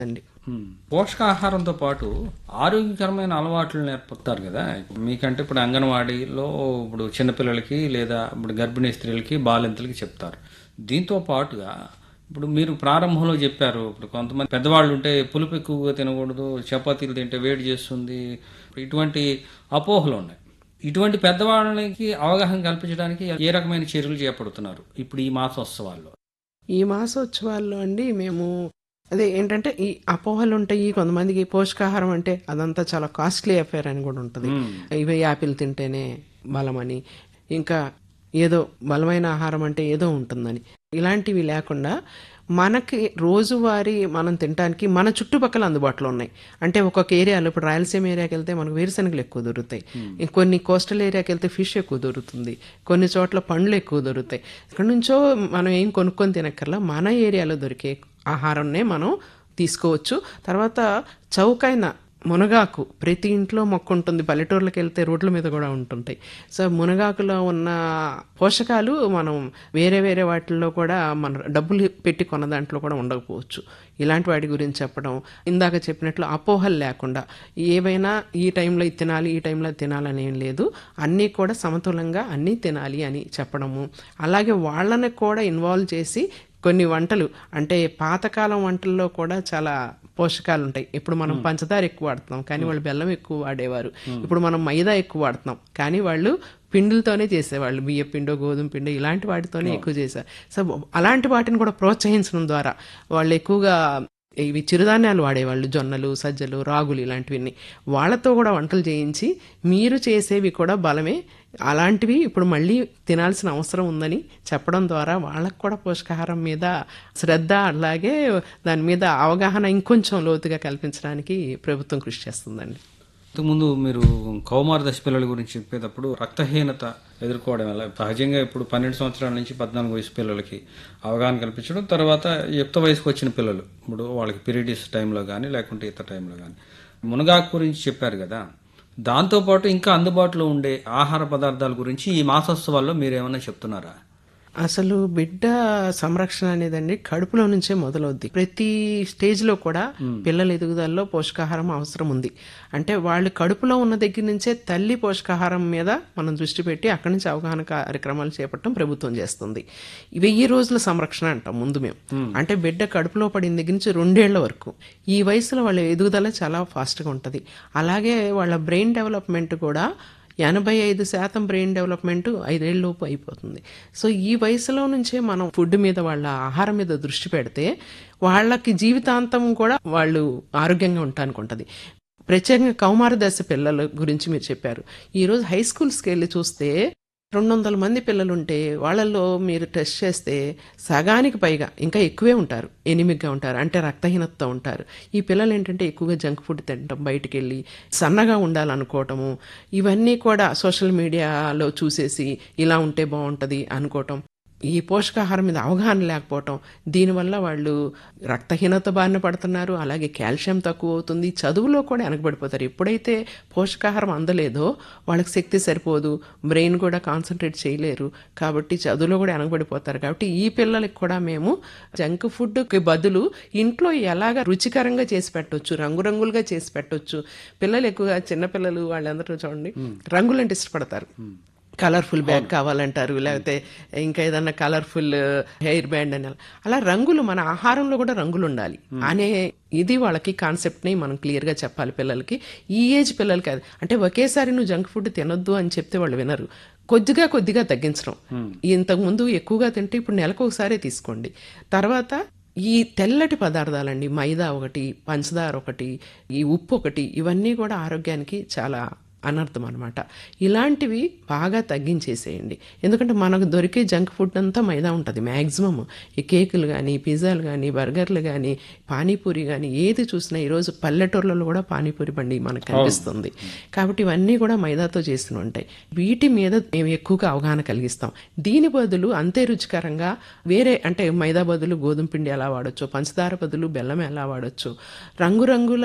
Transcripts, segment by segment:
అండి ఉమ్. పోషకాహారంతో పాటు ఆరోగ్యకరమైన అలవాట్లు నేర్పుతారు కదా ఇప్పుడు మీకంటే ఇప్పుడు అంగన్వాడీలో ఇప్పుడు చిన్నపిల్లలకి లేదా ఇప్పుడు గర్భిణీ స్త్రీలకి బాలింతలకి చెప్తారు దీంతో పాటుగా ఇప్పుడు మీరు ప్రారంభంలో చెప్పారు ఇప్పుడు కొంతమంది పెద్దవాళ్ళు ఉంటే పులుపు ఎక్కువగా తినకూడదు చపాతీలు తింటే వేడి చేస్తుంది ఇటువంటి అపోహలు ఉన్నాయి ఇటువంటి పెద్దవాళ్ళకి అవగాహన కల్పించడానికి ఏ రకమైన చర్యలు చేపడుతున్నారు ఇప్పుడు ఈ మాసోత్సవాల్లో ఈ మాసోత్సవాల్లో అండి మేము అదే ఏంటంటే ఈ అపోహలు ఉంటాయి కొంతమందికి పోషకాహారం అంటే అదంతా చాలా కాస్ట్లీ అఫేర్ అని కూడా ఉంటుంది ఇవి యాపిల్ తింటేనే బలమని ఇంకా ఏదో బలమైన ఆహారం అంటే ఏదో ఉంటుందని ఇలాంటివి లేకుండా మనకి రోజువారీ మనం తినడానికి మన చుట్టుపక్కల అందుబాటులో ఉన్నాయి అంటే ఒక్కొక్క ఏరియాలో ఇప్పుడు రాయలసీమ ఏరియాకి వెళ్తే మనకు వేరుశనగలు ఎక్కువ దొరుకుతాయి ఇంకొన్ని కోస్టల్ ఏరియాకి వెళ్తే ఫిష్ ఎక్కువ దొరుకుతుంది కొన్ని చోట్ల పండ్లు ఎక్కువ దొరుకుతాయి ఇక్కడ నుంచో మనం ఏం కొనుక్కొని తినక్కర్లా మన ఏరియాలో దొరికే ఆహారంనే మనం తీసుకోవచ్చు తర్వాత చౌకైన మునగాకు ప్రతి ఇంట్లో మొక్క ఉంటుంది పల్లెటూర్లకు వెళ్తే రోడ్ల మీద కూడా ఉంటుంటాయి సో మునగాకులో ఉన్న పోషకాలు మనం వేరే వేరే వాటిల్లో కూడా మన డబ్బులు పెట్టి కొన్న దాంట్లో కూడా ఉండకపోవచ్చు ఇలాంటి వాటి గురించి చెప్పడం ఇందాక చెప్పినట్లు అపోహలు లేకుండా ఏవైనా ఈ టైంలో ఇది తినాలి ఈ టైంలో అది తినాలని ఏం లేదు అన్నీ కూడా సమతులంగా అన్నీ తినాలి అని చెప్పడము అలాగే వాళ్ళని కూడా ఇన్వాల్వ్ చేసి కొన్ని వంటలు అంటే పాతకాలం వంటల్లో కూడా చాలా పోషకాలు ఉంటాయి ఇప్పుడు మనం పంచదార ఎక్కువ వాడుతున్నాం కానీ వాళ్ళు బెల్లం ఎక్కువ వాడేవారు ఇప్పుడు మనం మైదా ఎక్కువ వాడుతున్నాం కానీ వాళ్ళు పిండిలతోనే చేసేవాళ్ళు బియ్య పిండో గోధుమ పిండో ఇలాంటి వాటితోనే ఎక్కువ చేశారు సో అలాంటి వాటిని కూడా ప్రోత్సహించడం ద్వారా వాళ్ళు ఎక్కువగా ఇవి చిరుధాన్యాలు వాడేవాళ్ళు జొన్నలు సజ్జలు రాగులు ఇలాంటివన్నీ వాళ్ళతో కూడా వంటలు చేయించి మీరు చేసేవి కూడా బలమే అలాంటివి ఇప్పుడు మళ్ళీ తినాల్సిన అవసరం ఉందని చెప్పడం ద్వారా వాళ్ళకు కూడా పోషకాహారం మీద శ్రద్ధ అలాగే దాని మీద అవగాహన ఇంకొంచెం లోతుగా కల్పించడానికి ప్రభుత్వం కృషి చేస్తుందండి ఇంతకుముందు మీరు కౌమార దశ పిల్లల గురించి చెప్పేటప్పుడు రక్తహీనత ఎదుర్కోవడం వల్ల సహజంగా ఇప్పుడు పన్నెండు సంవత్సరాల నుంచి పద్నాలుగు వయసు పిల్లలకి అవగాహన కల్పించడం తర్వాత యుక్త వయసుకు వచ్చిన పిల్లలు ఇప్పుడు వాళ్ళకి పీరియడ్స్ టైంలో కానీ లేకుంటే ఇతర టైంలో కానీ మునగాకు గురించి చెప్పారు కదా దాంతోపాటు ఇంకా అందుబాటులో ఉండే ఆహార పదార్థాల గురించి ఈ మాసోత్సవాల్లో మీరు ఏమైనా చెప్తున్నారా అసలు బిడ్డ సంరక్షణ అనేదండి కడుపులో నుంచే మొదలవుద్ది ప్రతి స్టేజ్ లో కూడా పిల్లల ఎదుగుదలలో పోషకాహారం అవసరం ఉంది అంటే వాళ్ళు కడుపులో ఉన్న దగ్గర నుంచే తల్లి పోషకాహారం మీద మనం దృష్టి పెట్టి అక్కడి నుంచి అవగాహన కార్యక్రమాలు చేపట్టడం ప్రభుత్వం చేస్తుంది వెయ్యి రోజుల సంరక్షణ అంటాం ముందు మేము అంటే బిడ్డ కడుపులో పడిన దగ్గర నుంచి రెండేళ్ల వరకు ఈ వయసులో వాళ్ళ ఎదుగుదల చాలా ఫాస్ట్గా ఉంటుంది అలాగే వాళ్ళ బ్రెయిన్ డెవలప్మెంట్ కూడా ఎనభై ఐదు శాతం బ్రెయిన్ డెవలప్మెంట్ ఐదేళ్ళలోపు అయిపోతుంది సో ఈ వయసులో నుంచే మనం ఫుడ్ మీద వాళ్ళ ఆహారం మీద దృష్టి పెడితే వాళ్ళకి జీవితాంతం కూడా వాళ్ళు ఆరోగ్యంగా ఉండటానికి ఉంటుంది ప్రత్యేకంగా కౌమార దశ పిల్లల గురించి మీరు చెప్పారు ఈరోజు హై స్కూల్స్కి వెళ్ళి చూస్తే రెండు వందల మంది పిల్లలు ఉంటే వాళ్ళల్లో మీరు టెస్ట్ చేస్తే సగానికి పైగా ఇంకా ఎక్కువే ఉంటారు ఎనిమిగ్గా ఉంటారు అంటే రక్తహీనతతో ఉంటారు ఈ పిల్లలు ఏంటంటే ఎక్కువగా జంక్ ఫుడ్ తినటం బయటికి వెళ్ళి సన్నగా ఉండాలనుకోవటము ఇవన్నీ కూడా సోషల్ మీడియాలో చూసేసి ఇలా ఉంటే బాగుంటుంది అనుకోవటం ఈ పోషకాహారం మీద అవగాహన లేకపోవటం దీనివల్ల వాళ్ళు రక్తహీనత బారిన పడుతున్నారు అలాగే కాల్షియం తక్కువ అవుతుంది చదువులో కూడా వెనకబడిపోతారు ఎప్పుడైతే పోషకాహారం అందలేదో వాళ్ళకి శక్తి సరిపోదు బ్రెయిన్ కూడా కాన్సన్ట్రేట్ చేయలేరు కాబట్టి చదువులో కూడా వెనకబడిపోతారు కాబట్టి ఈ పిల్లలకి కూడా మేము జంక్ ఫుడ్కి బదులు ఇంట్లో ఎలాగ రుచికరంగా చేసి పెట్టొచ్చు రంగురంగులుగా చేసి పెట్టొచ్చు పిల్లలు ఎక్కువగా చిన్నపిల్లలు వాళ్ళందరూ చూడండి రంగులంటే ఇష్టపడతారు కలర్ఫుల్ బ్యాగ్ కావాలంటారు లేకపోతే ఇంకా ఏదన్నా కలర్ఫుల్ హెయిర్ బ్యాండ్ అని అలా రంగులు మన ఆహారంలో కూడా రంగులు ఉండాలి అనే ఇది వాళ్ళకి కాన్సెప్ట్ ని మనం క్లియర్ గా చెప్పాలి పిల్లలకి ఈ ఏజ్ పిల్లలకి అది అంటే ఒకేసారి నువ్వు జంక్ ఫుడ్ తినొద్దు అని చెప్తే వాళ్ళు వినరు కొద్దిగా కొద్దిగా తగ్గించడం ఇంతకు ముందు ఎక్కువగా తింటే ఇప్పుడు నెలకు ఒకసారి తీసుకోండి తర్వాత ఈ తెల్లటి పదార్థాలండి మైదా ఒకటి పంచదార ఒకటి ఈ ఉప్పు ఒకటి ఇవన్నీ కూడా ఆరోగ్యానికి చాలా అనర్థం అనమాట ఇలాంటివి బాగా తగ్గించేసేయండి ఎందుకంటే మనకు దొరికే జంక్ ఫుడ్ అంతా మైదా ఉంటుంది మ్యాక్సిమం ఈ కేకులు కానీ పిజ్జాలు కానీ బర్గర్లు కానీ పానీపూరి కానీ ఏది చూసినా ఈరోజు పల్లెటూర్లలో కూడా పానీపూరి బండి మనకు కనిపిస్తుంది కాబట్టి ఇవన్నీ కూడా మైదాతో చేసిన ఉంటాయి వీటి మీద మేము ఎక్కువగా అవగాహన కలిగిస్తాం దీని బదులు అంతే రుచికరంగా వేరే అంటే మైదా బదులు గోధుమ పిండి ఎలా వాడచ్చు పంచదార బదులు బెల్లం ఎలా వాడచ్చు రంగురంగుల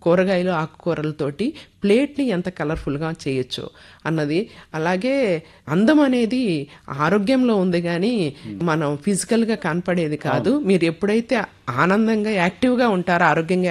కూరగాయలు ఆకుకూరలతోటి ప్లేట్ని ఎంత కలర్ఫుల్గా చేయొచ్చు అన్నది అలాగే అందం అనేది ఆరోగ్యంలో ఉంది కానీ మనం ఫిజికల్గా కనపడేది కాదు మీరు ఎప్పుడైతే ఆనందంగా యాక్టివ్గా ఉంటారో ఆరోగ్యంగా